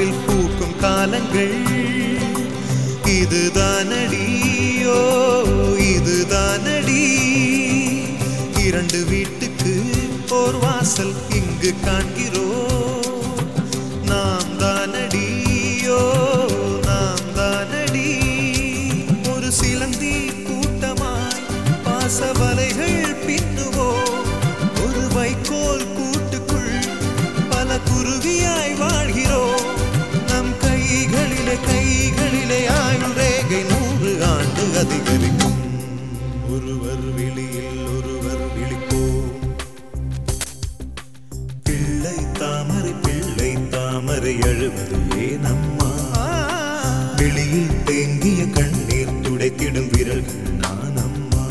வாழ்வில் பூக்கும் காலங்கள் இதுதானடியோ இதுதானடி இரண்டு வீட்டுக்கு ஓர் வாசல் இங்கு காண்கிறோம் நாம் தானடியோ நாம் தானடி ஒரு சிலந்தி கூட்டமாய் பாசவலைகள் பின்னுவோம் ஒரு வைக்கோல் கூட்டுக்குள் பல குருவியாய் வாழ்கிறோம் நம் கைகளிலே கைகளிலே ஆயுள் ரேகை நூறு ஆண்டு அதிகரிக்கும் ஒருவர் வெளியில் ஒருவர் விழிப்போம் பிள்ளை தாமரை பிள்ளை தாமரை அழுவது ஏனம்மா வெளியில் தேங்கிய கண்ணீர் துடைத்திடும் விரல்கள் நானம்மா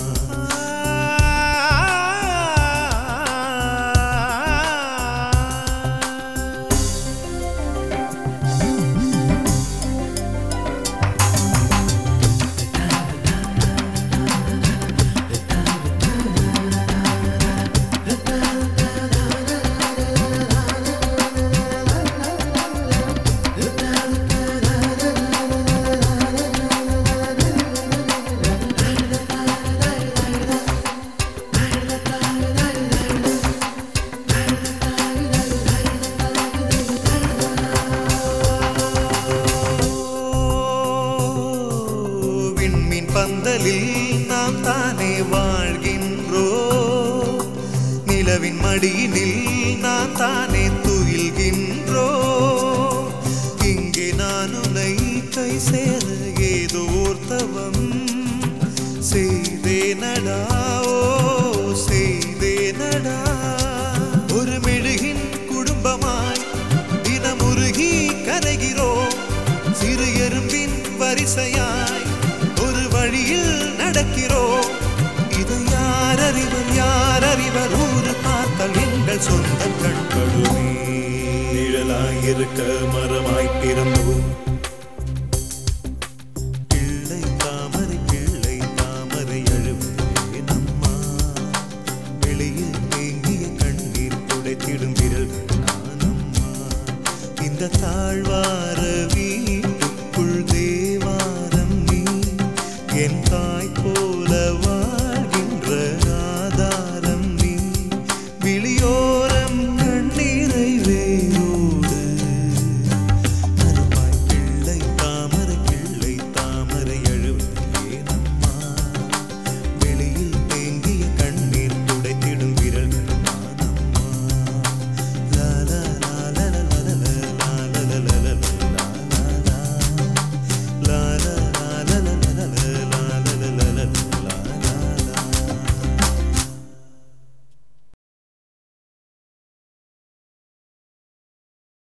விண்மீன் பந்தலில் நாம் தானே வாழ்கின்றோம் நிலவின் மடியினில் நாம் தானே துயில்கின்றோம் இங்கே நான் உன்னை கை சேர ஏதோ ஓர்த்தவம் செய்தேனடா ஓ செய்தேனடா ஒரு மெழுகின் குடும்பமாய் தினமுருகி கரைகிறோம் சிறு எறும்பின் வரிசையாய் ஒரு வழியில் நடக்கிறோம் இதை யார் அறிவர் யார் அறிவர் ஊரு பார்த்தால் எங்கள் சொந்த கண்களுமே நிழலாயிருக்க மரமாய் பிறந்தோம் பிள்ளை தாமரை பிள்ளை தாமரை அழுவதே நம்மா வெளியில் தேங்கிய கண்ணீர் துடைத்திடும் விரல்கள் நானம்மா இந்த தாழ்வார